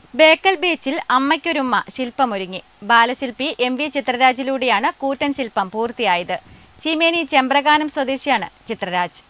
ബേക്കൽ ബീച്ചിൽ അമ്മയ്ക്കൊരുമ്മ ശില്പമൊരുങ്ങി ബാലശില്പി M V ചിത്രരാജിലൂടെയാണ് കൂറ്റൻ ശില്പം പൂർത്തിയായത് ചീമേനി ചെമ്പ്രകാനം സ്വദേശിയാണ് ചിത്രരാജ്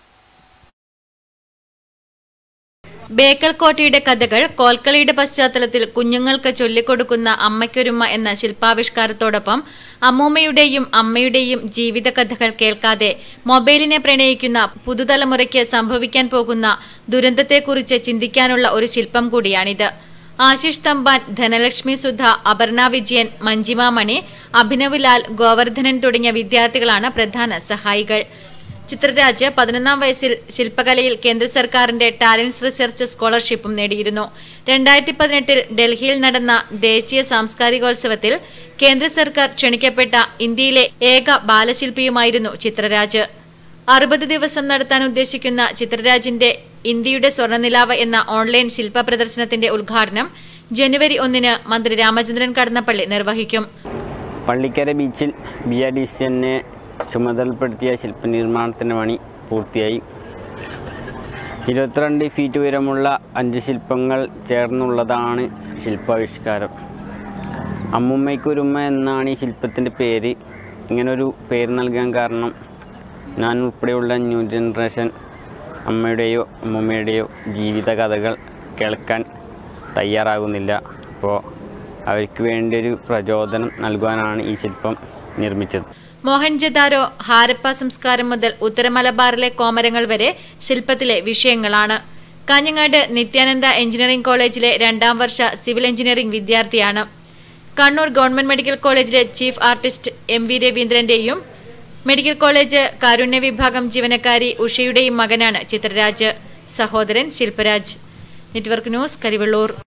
ബേക്കൽ കോട്ടയുടെ കഥകൾ കോൽക്കളിയുടെ പശ്ചാത്തലത്തിൽ കുഞ്ഞുങ്ങൾക്ക് ചൊല്ലിക്കൊടുക്കുന്ന അമ്മയ്ക്കൊരുമ്മ എന്ന ശില്പാവിഷ്കാരത്തോടൊപ്പം അമ്മൂമ്മയുടെയും അമ്മയുടെയും ജീവിത കഥകൾ കേൾക്കാതെ മൊബൈലിനെ പ്രണയിക്കുന്ന പുതുതലമുറയ്ക്ക് സംഭവിക്കാൻ പോകുന്ന ദുരന്തത്തെക്കുറിച്ച് ചിന്തിക്കാനുള്ള ഒരു ശില്പം കൂടിയാണിത് ആശിഷ് തമ്പാൻ ധനലക്ഷ്മി സുധ അപർണ വിജയൻ മഞ്ജിമ മണി അഭിനവ് ലാൽ ഗോവർദ്ധനൻ തുടങ്ങിയ വിദ്യാർത്ഥികളാണ് പ്രധാന സഹായികൾ ചിത്രരാജ് പതിനൊന്നാം വയസ്സിൽ ശില്പകലയിൽ കേന്ദ്ര സർക്കാരിന്റെ ടാലൻസ് റിസർച്ച് സ്കോളർഷിപ്പും നേടിയിരുന്നു രണ്ടായിരത്തി പതിനെട്ടിൽ ഡൽഹിയിൽ നടന്ന ദേശീയ സാംസ്കാരികോത്സവത്തിൽ കേന്ദ്ര സർക്കാർ ക്ഷണിക്കപ്പെട്ട ഇന്ത്യയിലെ ഏക ബാലശില്പിയുമായിരുന്നു ചിത്രരാജ് അറുപത് ദിവസം നടത്താൻ ഉദ്ദേശിക്കുന്ന ചിത്രരാജിന്റെ ഇന്ത്യയുടെ സ്വർണ്ണനിലാവ് എന്ന ഓൺലൈൻ ശില്പ പ്രദർശനത്തിന്റെ ഉദ്ഘാടനം ജനുവരി ഒന്നിന് മന്ത്രി രാമചന്ദ്രൻ കടന്നപ്പള്ളി നിർവഹിക്കും പള്ളിക്കര ബീച്ചിൽ ബി ആർ ഡി സി എന്നെ ചുമതലപ്പെടുത്തിയ ശില്പനിർമ്മാണത്തിൻ്റെ പണി പൂർത്തിയായി ഇരുപത്തിരണ്ട് ഫീറ്റ് ഉയരമുള്ള അഞ്ച് ശില്പങ്ങൾ ചേർന്നുള്ളതാണ് ശില്പാവിഷ്കാരം അമ്മുമ്മയ്ക്കൊരുമ്മ എന്നാണ് ഈ ശില്പത്തിൻ്റെ പേര് ഇങ്ങനൊരു പേര് നൽകാൻ കാരണം ഞാൻ ഉൾപ്പെടെയുള്ള ന്യൂ ജനറേഷൻ അമ്മയുടെയോ അമ്മൂമ്മയുടെയോ ജീവിത കഥകൾ കേൾക്കാൻ തയ്യാറാകുന്നില്ല അപ്പോൾ അവർക്ക് വേണ്ടിയൊരു പ്രചോദനം നൽകുവാനാണ് ഈ ശില്പം നിർമ്മിച്ചത് മോഹൻജദാരോ ഹാരപ്പ സംസ്കാരം മുതൽ ഉത്തര മലബാറിലെ കോമരങ്ങൾ വരെ ശില്പത്തിലെ വിഷയങ്ങളാണ് കാഞ്ഞങ്ങാട് നിത്യാനന്ദ എഞ്ചിനീയറിംഗ് കോളേജിലെ രണ്ടാം വർഷ സിവിൽ എഞ്ചിനീയറിംഗ് വിദ്യാർത്ഥിയാണ് കണ്ണൂർ ഗവൺമെന്റ് മെഡിക്കൽ കോളേജിലെ ചീഫ് ആർട്ടിസ്റ്റ് എം വി രവീന്ദ്രന്റെയും മെഡിക്കൽ കോളേജ് കാരുണ്യ വിഭാഗം ജീവനക്കാരി ഉഷയുടെയും മകനാണ് ചിത്രരാജ് സഹോദരൻ ശില്പരാജ് നെറ്റ്വർക്ക് ന്യൂസ് കരിവള്ളൂർ